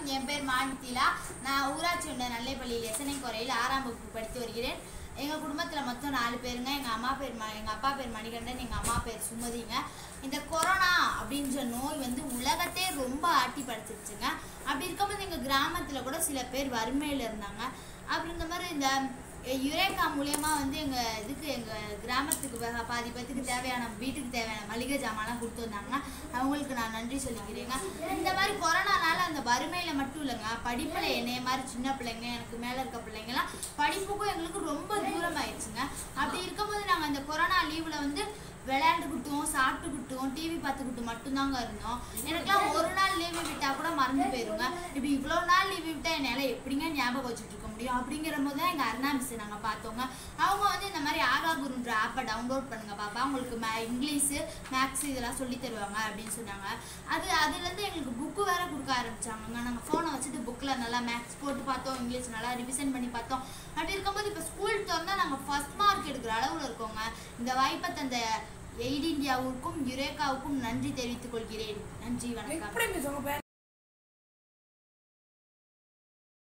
என் பேர் மாநித்திலா நான் ஊராட்சி ஒன்றிய நல்லைப்பள்ளியில் எசனை குறையில் ஆறாம் வகுப்பு படித்து வருகிறேன் எங்கள் குடும்பத்தில் மொத்தம் நாலு பேருங்க எங்கள் அம்மா பேர் ம எங்கள் அப்பா பேர் மணிகண்டன் எங்கள் அம்மா பேர் சுமதிங்க இந்த கொரோனா அப்படின்ற நோய் வந்து உலகத்தையே ரொம்ப ஆட்டி படைச்சிருச்சுங்க அப்படி இருக்கும்போது எங்கள் கிராமத்தில் கூட சில பேர் வறுமையில் இருந்தாங்க அப்படி இந்த மாதிரி இந்த யுரேகா மூலியமா வந்து எங்க இதுக்கு எங்க கிராமத்துக்கு வ- பாதி பேத்துக்கு தேவையான வீட்டுக்கு தேவையான மளிகை ஜாமான்லாம் கொடுத்து வந்தாங்க அவங்களுக்கு நான் நன்றி சொல்லிக்கிறேங்க இந்த மாதிரி கொரோனானால அந்த வறுமையில மட்டும் இல்லைங்க படிப்புல என்னைய மாதிரி சின்ன பிள்ளைங்க எனக்கு மேல இருக்க பிள்ளைங்கலாம் படிப்புக்கும் எங்களுக்கு ரொம்ப தூரம் ஆயிடுச்சுங்க அப்படி இருக்கும்போது நாங்க அந்த கொரோனா லீவ்ல வந்து விளையாண்டுக்கிட்டோம் சாப்பிட்டுக்கிட்டோம் டிவி பார்த்துக்கிட்டு மட்டும்தாங்க இருந்தோம் எனக்குலாம் ஒரு நாள் லீவு விட்டா கூட மறந்து போயிருங்க இப்படி இவ்வளோ நாள் லீவு விட்டா என்னால் எப்படிங்க ஞாபகம் வச்சுட்டு இருக்க முடியும் அப்படிங்கிற போது தான் எங்கள் அருணா மிஸ் நாங்கள் பார்த்தோங்க அவங்க வந்து இந்த மாதிரி ஆகா குருன்ற ஆப்பை டவுன்லோட் பண்ணுங்க பாப்பா உங்களுக்கு மே இங்கிலீஷு மேக்ஸ் இதெல்லாம் சொல்லி தருவாங்க அப்படின்னு சொன்னாங்க அது அதுலேருந்து எங்களுக்கு புக்கு வேற கொடுக்க ஆரம்பிச்சாங்க நாங்கள் ஃபோனை வச்சுட்டு புக்கில் நல்லா மேக்ஸ் போட்டு பார்த்தோம் இங்கிலீஷ் நல்லா ரிவிஷன் பண்ணி பார்த்தோம் அப்படி இருக்கும்போது இப்போ ஸ்கூல் திறந்தா நாங்கள் ஃபர்ஸ்ட் மார்க் எடுக்கிற அளவில் இருக்கோங்க இந்த வாய்ப்பை தந்த எய்ட் இந்தியாவுக்கும் யுரேகாவுக்கும் நன்றி தெரிவித்துக் கொள்கிறேன் நன்றி வணக்கம் எப்படி மிஸ் உங்க பேர்